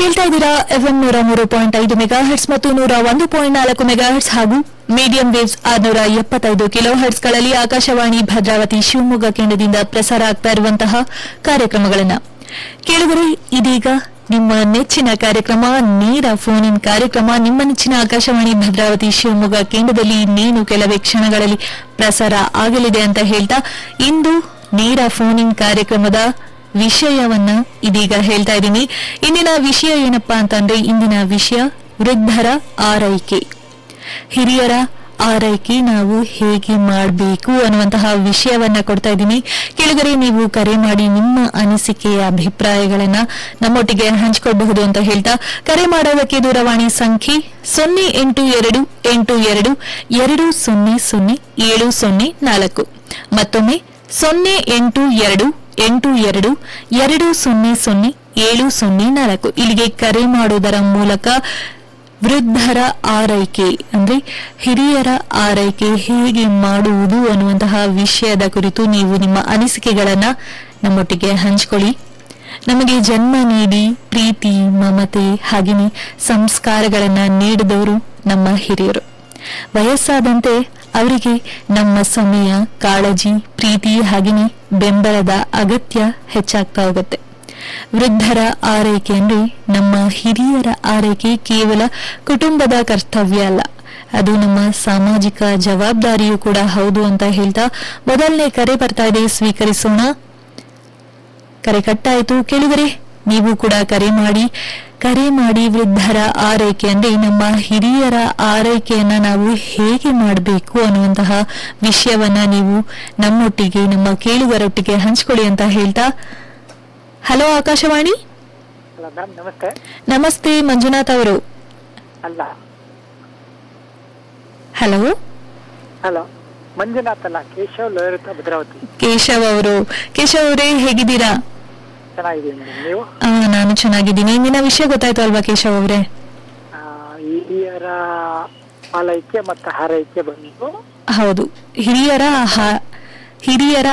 ಕೇಳ್ತಾ ಇದ್ದೀರಾ ಎಫ್ಎಂ ನೂರ ಮೂರು ಪಾಯಿಂಟ್ ಐದು ಮೆಗಾ ಹರ್ಟ್ಸ್ ಮತ್ತು ನೂರ ಒಂದು ಪಾಯಿಂಟ್ ನಾಲ್ಕು ಮೆಗಾ ಹರ್ಟ್ಸ್ ಹಾಗೂ ಮೀಡಿಯಂ ವೇವ್ಸ್ ಆರ್ನೂರ ಎಪ್ಪತ್ತೈದು ಕಿಲೋ ಹರ್ಟ್ಸ್ಗಳಲ್ಲಿ ಆಕಾಶವಾಣಿ ಭದ್ರಾವತಿ ಶಿವಮೊಗ್ಗ ಕೇಂದ್ರದಿಂದ ಪ್ರಸಾರ ಆಗ್ತಾ ಇರುವಂತಹ ಕಾರ್ಯಕ್ರಮಗಳನ್ನ ಕೇಳಿದರೆ ಇದೀಗ ನಿಮ್ಮ ನೆಚ್ಚಿನ ಕಾರ್ಯಕ್ರಮ ನೇರ ಫೋನ್ ಇನ್ ಕಾರ್ಯಕ್ರಮ ನಿಮ್ಮ ನೆಚ್ಚಿನ ಆಕಾಶವಾಣಿ ಭದ್ರಾವತಿ ಶಿವಮೊಗ್ಗ ಕೇಂದ್ರದಲ್ಲಿ ಇನ್ನೇನು ಕೆಲವೇ ಕ್ಷಣಗಳಲ್ಲಿ ಪ್ರಸಾರ ಆಗಲಿದೆ ಅಂತ ಹೇಳ್ತಾ ಇಂದು ನೇರ ಫೋನ್ ಇನ್ ಕಾರ್ಯಕ್ರಮದ ವಿಷಯವನ್ನ ಇದೀಗ ಹೇಳ್ತಾ ಇದ್ದೀನಿ ಇಂದಿನ ವಿಷಯ ಏನಪ್ಪಾ ಅಂತಂದ್ರೆ ಇಂದಿನ ವಿಷಯ ವೃದ್ಧರ ಆರೈಕೆ ಹಿರಿಯರ ಆರೈಕೆ ನಾವು ಹೇಗೆ ಮಾಡಬೇಕು ಅನ್ನುವಂತಹ ವಿಷಯವನ್ನ ಕೊಡ್ತಾ ಇದ್ದೀನಿ ಕೆಳಗರೆ ನೀವು ಕರೆ ಮಾಡಿ ನಿಮ್ಮ ಅನಿಸಿಕೆಯ ಅಭಿಪ್ರಾಯಗಳನ್ನ ನಮ್ಮೊಟ್ಟಿಗೆ ಹಂಚಿಕೊಳ್ಬಹುದು ಅಂತ ಹೇಳ್ತಾ ಕರೆ ಮಾಡೋದಕ್ಕೆ ದೂರವಾಣಿ ಸಂಖ್ಯೆ ಸೊನ್ನೆ ಎಂಟು ಎರಡು ಎಂಟು ಎರಡು ಎರಡು ಸೊನ್ನೆ ಸೊನ್ನೆ ಏಳು ಸೊನ್ನೆ ನಾಲ್ಕು ಮತ್ತೊಮ್ಮೆ ಸೊನ್ನೆ ಎಂಟು ಎರಡು ಎಂಟು ಎರಡು ಎರಡು ಸೊನ್ನೆ ಸೊನ್ನೆ ಏಳು ಸೊನ್ನೆ ನಾಲ್ಕು ಇಲ್ಲಿಗೆ ಕರೆ ಮಾಡುವುದರ ಮೂಲಕ ವೃದ್ಧರ ಆರೈಕೆ ಅಂದ್ರೆ ಹಿರಿಯರ ಆರೈಕೆ ಹೇಗೆ ಮಾಡುವುದು ಅನ್ನುವಂತಹ ವಿಷಯದ ಕುರಿತು ನೀವು ನಿಮ್ಮ ಅನಿಸಿಕೆಗಳನ್ನ ನಮ್ಮೊಟ್ಟಿಗೆ ಹಂಚಿಕೊಳ್ಳಿ ನಮಗೆ ಜನ್ಮ ನೀಡಿ ಪ್ರೀತಿ ಮಮತೆ ಹಾಗೆಯೇ ಸಂಸ್ಕಾರಗಳನ್ನ ನೀಡಿದವರು ನಮ್ಮ ಹಿರಿಯರು ವಯಸ್ಸಾದಂತೆ ಅವರಿಗೆ ನಮ್ಮ ಸಮಯ ಕಾಳಜಿ ಪ್ರೀತಿ ಹಾಗೆಯೇ ಬೆಂಬಲದ ಅಗತ್ಯ ಹೆಚ್ಚಾಗ್ತಾ ಹೋಗುತ್ತೆ ವೃದ್ಧರ ಆರೈಕೆ ಅಂದ್ರೆ ನಮ್ಮ ಹಿರಿಯರ ಆರೈಕೆ ಕೇವಲ ಕುಟುಂಬದ ಕರ್ತವ್ಯ ಅಲ್ಲ ಅದು ನಮ್ಮ ಸಾಮಾಜಿಕ ಜವಾಬ್ದಾರಿಯೂ ಕೂಡ ಹೌದು ಅಂತ ಹೇಳ್ತಾ ಮೊದಲನೇ ಕರೆ ಬರ್ತಾ ಇದೆ ಸ್ವೀಕರಿಸೋಣ ಕರೆ ಕಟ್ಟಾಯಿತು ಕೇಳಿದರೆ ನೀವು ಕೂಡ ಕರೆ ಮಾಡಿ ಕರೆ ಮಾಡಿ ವೃದ್ಧರ ಆರೈಕೆ ಅಂದ್ರೆ ನಮ್ಮ ಹಿರಿಯರ ಆರೈಕೆಯನ್ನ ನಾವು ಹೇಗೆ ಮಾಡಬೇಕು ಅನ್ನುವಂತಹ ವಿಷಯವನ್ನ ನೀವು ನಮ್ಮೊಟ್ಟಿಗೆ ನಮ್ಮ ಕೇಳುಗರೊಟ್ಟಿಗೆ ಹಂಚ್ಕೊಳ್ಳಿ ಅಂತ ಹೇಳ್ತಾ ಹಲೋ ಆಕಾಶವಾಣಿ ಹಲೋ ಮ್ಯಾಮ್ ನಮಸ್ತೆ ನಮಸ್ತೆ ಮಂಜುನಾಥ್ ಅವರು ಅಲ್ಲ ಹಲೋ ಹಲೋ ಮಂಜುನಾಥ್ ಅಲ್ಲ ಕೇಶವ್ ಲೋಯರುತ್ತ ಭದ್ರಾವತಿ ಕೇಶವ್ ಅವರು ಕೇಶವ್ ಅವರೇ ಹೇಗಿದ್ದೀರಾ ಚೆನ್ನಾಗಿದ್ದೀವಿ ಮೇಡಮ್ ನೀವು ಆ, ನಾನು ಚೆನ್ನಾಗಿದ್ದೀನಿ ಇಂದಿನ ವಿಷಯ ಗೊತ್ತಾಯ್ತು ಅಲ್ವಾ ಕೇಶವ್ ಅವರೇ ಆ, ಹಿರಿಯರ ಆಲೈಕೆ ಮತ್ತು ಹಾರೈಕೆ ಬಂದು ಹೌದು ಹಿರಿಯರ ಹಾ- ಹಿರಿಯರ